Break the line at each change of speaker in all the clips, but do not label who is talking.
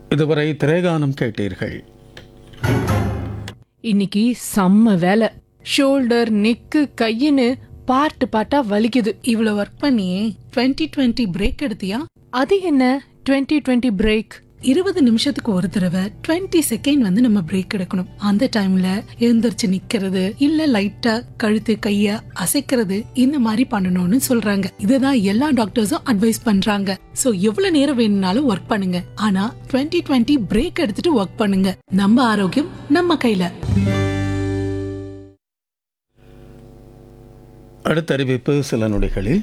இதுவரை திரைகானம் கேட்டீர்கள்
இன்னைக்கு செம்ம வேலை ஷோல்டர் நெக்கு கையின்னு பார்ட் பார்ட்டா வலிக்குது
இவ்வளவு ஒர்க் பண்ணி 2020 டுவெண்ட்டி பிரேக் எடுத்தியா
அது என்ன 2020 டுவெண்ட்டி பிரேக்
இருபது நிமிஷத்துக்கு ஒரு தடவை 20 செகண்ட் வந்து நம்ம பிரேக் எடுக்கணும் அந்த டைம்ல எழுந்திருச்சு நிக்கிறது இல்ல லைட்டா கழுத்து கைய அசைக்கிறது இந்த மாதிரி பண்ணணும்னு சொல்றாங்க இதுதான் எல்லா டாக்டர்ஸும் அட்வைஸ் பண்றாங்க சோ எவ்வளவு நேரம் வேணும்னாலும் ஒர்க் பண்ணுங்க ஆனா 2020 டுவெண்ட்டி பிரேக் எடுத்துட்டு ஒர்க் பண்ணுங்க நம்ம ஆரோக்கியம் நம்ம கையில
அடுத்த அறிவிப்பு சில நொடிகளில்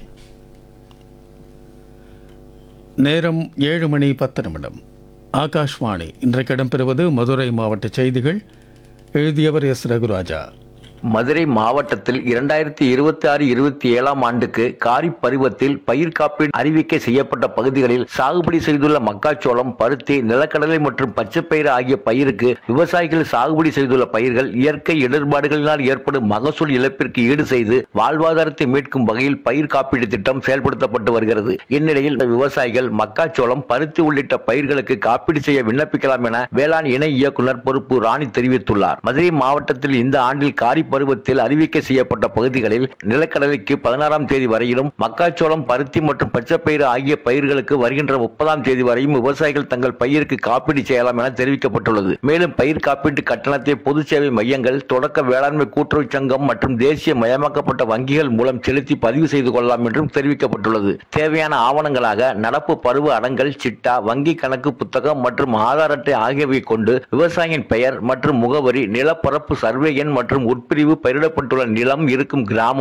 நேரம் ஏழு மணி பத்து நிமிடம் ஆகாஷ்வாணி இன்றைக்கு இடம்பெறுவது மதுரை மாவட்ட செய்திகள் எழுதியவர் எஸ் ரகுராஜா
மதுரை மாவட்டத்தில் இரண்டாயிரத்தி இருபத்தி ஆறு இருபத்தி ஏழாம் ஆண்டுக்கு காரிப் பருவத்தில் பயிர் காப்பீடு அறிவிக்கை செய்யப்பட்ட பகுதிகளில் சாகுபடி செய்துள்ள மக்காச்சோளம் பருத்தி நிலக்கடலை மற்றும் பச்சைப்பயிறு ஆகிய பயிருக்கு விவசாயிகள் சாகுபடி செய்துள்ள பயிர்கள் இயற்கை இடர்பாடுகளினால் ஏற்படும் மகசூல் இழப்பிற்கு ஈடு செய்து வாழ்வாதாரத்தை மீட்கும் வகையில் பயிர் காப்பீடு திட்டம் செயல்படுத்தப்பட்டு வருகிறது இந்நிலையில் விவசாயிகள் மக்காச்சோளம் பருத்தி உள்ளிட்ட பயிர்களுக்கு காப்பீடு செய்ய விண்ணப்பிக்கலாம் என வேளாண் இணை இயக்குனர் பொறுப்பு ராணி தெரிவித்துள்ளார் மதுரை மாவட்டத்தில் இந்த ஆண்டில் காரி பருவத்தில் அறிவிக்கை செய்யப்பட்ட பகுதிகளில் நிலக்கடலைக்கு பதினாறாம் தேதி வரையிலும் மக்காச்சோளம் பருத்தி மற்றும் பச்சைப்பயிறு ஆகிய பயிர்களுக்கு வருகின்ற முப்பதாம் தேதி வரையும் விவசாயிகள் தங்கள் பயிருக்கு காப்பீடு செய்யலாம் என தெரிவிக்கப்பட்டுள்ளது மேலும் பயிர் காப்பீட்டு கட்டணத்தை பொது சேவை மையங்கள் தொடக்க வேளாண்மை கூட்டுறவு சங்கம் மற்றும் தேசிய மயமாக்கப்பட்ட வங்கிகள் மூலம் செலுத்தி பதிவு செய்து கொள்ளலாம் என்றும் தெரிவிக்கப்பட்டுள்ளது தேவையான ஆவணங்களாக நடப்பு பருவ அடங்கல் சிட்டா வங்கி கணக்கு புத்தகம் மற்றும் ஆதார் அட்டை ஆகியவை கொண்டு விவசாயியின் பெயர் மற்றும் முகவரி நிலப்பரப்பு சர்வே எண் மற்றும் உட்பிரிவு பயிரிடப்பட்டுள்ள நிலம் இருக்கும் கிராமம்